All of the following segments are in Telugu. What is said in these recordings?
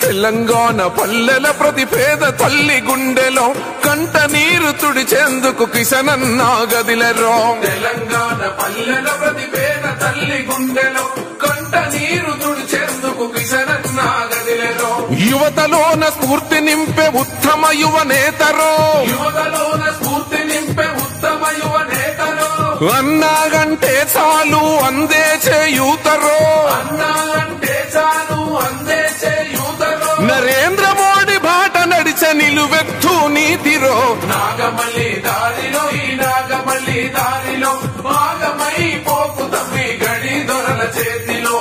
తెలంగాణ పల్లెల ప్రతి పేద తల్లి గుండెలో కంట నీరు తుడిచేందుకు కిషనన్న గదిలెరో తెలంగాణ పల్లెల ప్రతి పేద తల్లి గుండెలో కంట నీరు తుడిచేందుకు కిషనన్న గదిలెరో యువతలోన స్ఫూర్తి నింపే ఉత్తమ యువ నేతరో యువతలోన స్ఫూర్తి నింపే ఉత్తమ యువ నేతరో అన్నాగంటే చాలు అందే చేయూతరో అన్నాగంటే చాలు అందే చేయూతరో నరేంద్ర మోడీ బాట నడిచే నిలువెత్తు నీతిరో నాగమల్లి దారిలో ఈ నాగమల్లి దారిలో భాగమై పోకు తమ్మి గడి దొరల చేతిలో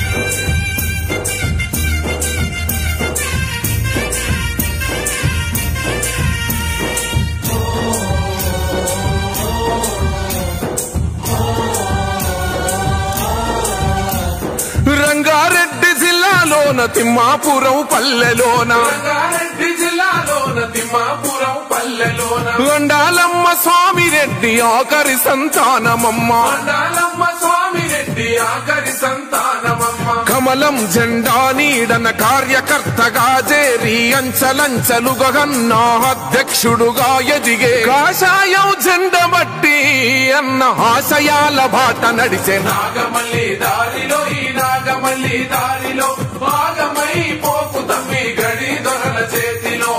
రంగారెడ్డి జిల్లాలోన తిమ్మాపురం పల్లెలోన రంగారెడ్డి జిల్లాలోన తిమ్మాపురం పల్లెలోన వండాలమ్మ స్వామి రెడ్డి ఆఖరి సంతానమమ్మ వండాలమ్మ స్వామి రెడ్డి ఆఖరి సంతానమమ్మ కమలం జెండా నీడన కార్యకర్తగా చేరి అంచలంచలుగా గన్నా అధ్యక్షుడుగా ఎదిగే కాషాయం జెండ బట్టి అన్న ఆశయాల బాట నడిచే నాగమల్లి దారిలో ఈ నాగమల్లి దారిలో భాగమై పోకు తమ్మి గడి దొరల చేతిలో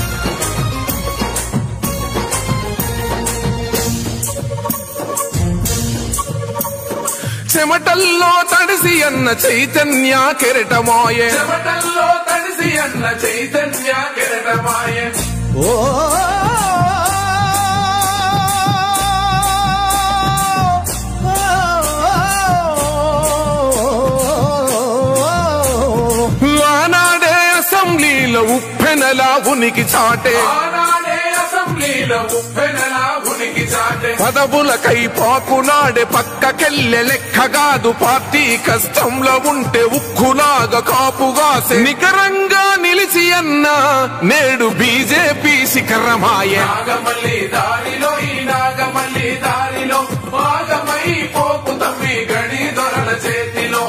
చెమటల్లో తడిసి అన్న చైతన్య కెరటమాయే చెమటల్లో తడిసి అన్న చైతన్య కెరటమాయే ఓ ఆనాడే అసెంబ్లీలో ఉప్పెనలా ఉనికి చాటే ఆనాడే అసెంబ్లీలో ఉప్పెనలా ఉనికి చాటే పదవులకై పాకునాడే పక్కకెళ్ళె లెక్క కాదు పార్టీ కష్టంలో ఉంటే ఉక్కులాగా కాపుగాసే నికరంగా నిలిచి అన్న నేడు బీజేపీ శిఖరమాయే నాగమల్లి దారిలో ఈ నాగమల్లి దారిలో భాగమై పోకు తమ్మి గడి దొరల చేతిలో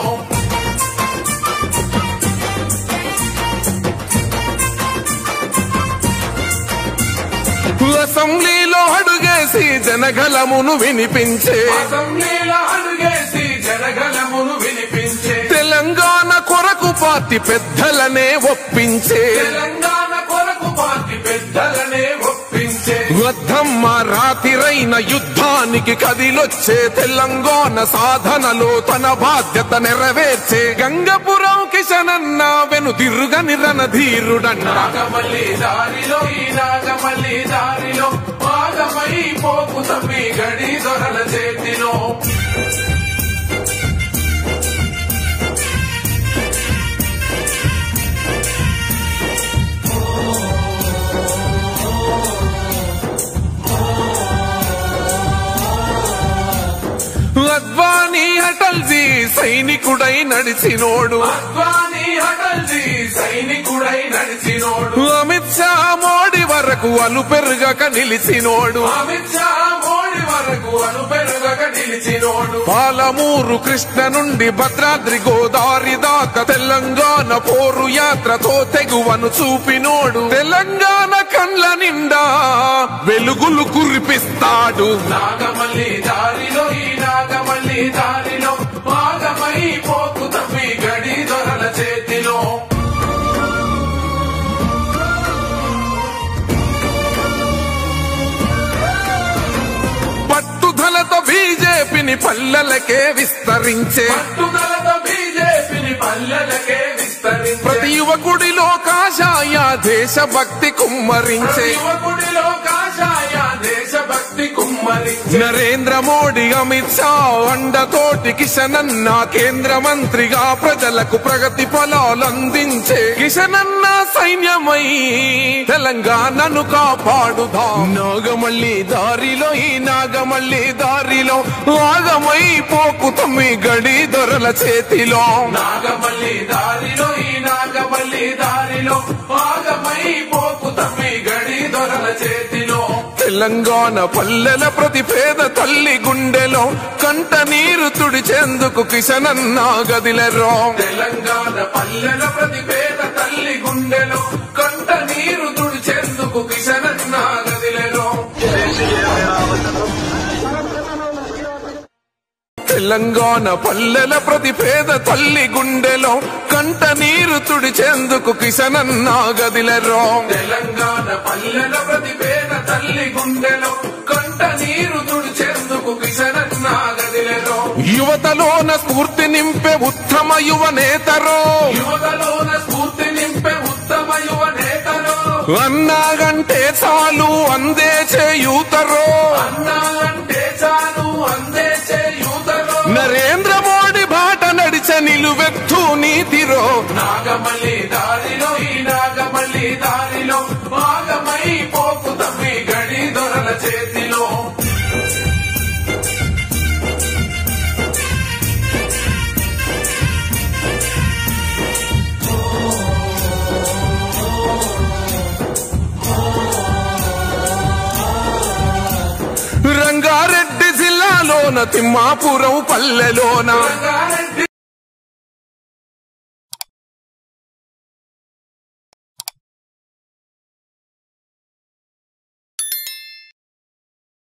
అసెంబ్లీలో అడుగేసి జనగలమును వినిపించే అసెంబ్లీలో అడుగేసి జనగలమును వినిపించే తెలంగాణ కొరకు పార్టీ పెద్దలనే ఒప్పించే తెలంగాణ కొరకు పార్టీ పెద్దలనే ఒప్పించే వద్దమ్మ రాతిరైన యుద్ధానికి కదిలొచ్చే తెలంగాణ సాధనలో తన బాధ్యత నెరవేర్చే గంగపురం కిషనన్న వెను తిరుగని రణధీరుడన్న నాగమల్లి దారిలో ఈ నాగమల్లి దారిలో భాగమై పోకు తమ్మి గడి దొరల చేతిలో అద్వానీ అటల్జీ సైనికుడై నడిచినోడు అద్వానీ అటల్జీ సైనికుడై నడిచినోడు అమిత్ షా మోడీ వరకు అలుపెరుగక నిలిచినోడు అమిత్ షా మోడీ వరకు అలుపెరుగక నిలిచినోడు పాలమూరు కృష్ణ నుండి భద్రాద్రి గోదావరి దాకా తెలంగాణ పోరు యాత్రతో తెగువను చూపినోడు తెలంగాణ కండ్ల నిండా వెలుగులు కురిపిస్తాడు నాగమల్లి దారిలో ఈ నాగమల్లి దారిలో భాగమై పోకు తమ్మి గడి దొరల చేతిలో పట్టుదలతో బీజేపీని పల్లెలకే విస్తరించే పట్టుదలతో బీజేపీని పల్లెలకే విస్తరించే ప్రతి యువకుడిలో కాషాయ దేశభక్తి కుమ్మరించే యువకుడిలో కాషాయ దేశభక్తి కుమ్మరించే నరేంద్ర మోడీ అమిత్ షా అండతోటి కిషనన్న కేంద్ర మంత్రిగా ప్రజలకు ప్రగతి ఫలాలు అందించే కిషనన్న సైన్యమై తెలంగాణను కాపాడుదాం నాగమల్లి దారిలో ఈ నాగమల్లి దారిలో ఆగమై పోకు తమ్మి గడి దొరల చేతిలో నాగమల్లి దారిలో ఈ నాగమల్లి దారిలో ఆగమై పోకు తమ్మి గడి దొరల చేతిలో తెలంగాణ పల్లెల ప్రతి పేద తల్లి గుండెలో కంట నీరు తుడిచేందుకు కిషనన్న గదిలెరో తెలంగాణ పల్లెల ప్రతి పేద తల్లి గుండెలో కంట నీరు తుడిచేందుకు కిషనన్న గదిలలో తెలంగాణ పల్లెల ప్రతి పేద తల్లి గుండెలో కంట నీరు తుడిచేందుకు కిషనన్న గదిలెరో తెలంగాణ పల్లెల ప్రతి పేద తల్లి గుండెలో కంట నీరు తుడిచేందుకు కిషనన్న గదిలెరో యువతలోన స్ఫూర్తి నింపే ఉత్తమ యువ నేతరో యువతలోన స్ఫూర్తి నింపే ఉత్తమ యువ నేతరో అన్నాగంటే చాలు అందే చేయూతరో అన్నాగంటే చాలు అందే చేయూతరో నరేంద్ర మోడీ బాట నడిచే నిలువెత్తు నీతిరో నాగమల్లి దారిలో ఈ నాగమల్లి దారిలో భాగమై పోకు తమ్మి గడి దొరల చేతిలో రంగారెడ్డి జిల్లాలోన తిమ్మాపురం పల్లెలోన రంగారెడ్డి